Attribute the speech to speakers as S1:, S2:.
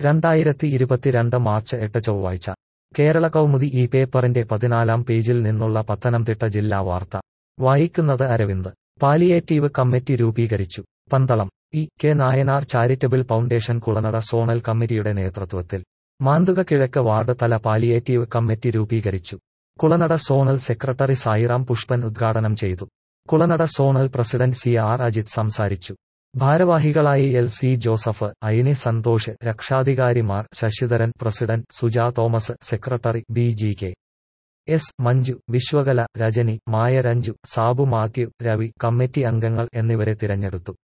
S1: രണ്ടായിരത്തി ഇരുപത്തിരണ്ട് മാർച്ച് എട്ട് ചൊവ്വാഴ്ച കേരള കൗമുദി ഈ പേപ്പറിന്റെ പതിനാലാം പേജിൽ നിന്നുള്ള പത്തനംതിട്ട ജില്ലാ വാർത്ത വായിക്കുന്നത് അരവിന്ദ് പാലിയേറ്റീവ് കമ്മിറ്റി രൂപീകരിച്ചു Pandalam E K Nayanar charitable foundation Kulanada zonal കമ്മിറ്റിയുടെ നേതൃത്വത്തിൽ മാന്തുക കിഴക്ക് വാർഡ് തല പാലിയേറ്റീവ് കമ്മിറ്റി രൂപീകരിച്ചു കുളനട സോണൽ സെക്രട്ടറി സായിറാം പുഷ്പൻ ഉദ്ഘാടനം ചെയ്തു Kulanada zonal president C R Ajith സംസാരിച്ചു ഭാരവാഹികളായി എൽ സി ജോസഫ് അയിനി സന്തോഷ് രക്ഷാധികാരിമാർ Sasidharan president Suja Thomas secretary B G K S Manju Viswakala Rajani Maya Ranju Sabu Mathew Ravi committee അംഗങ്ങൾ എന്നിവരെ തിരഞ്ഞെടുത്തു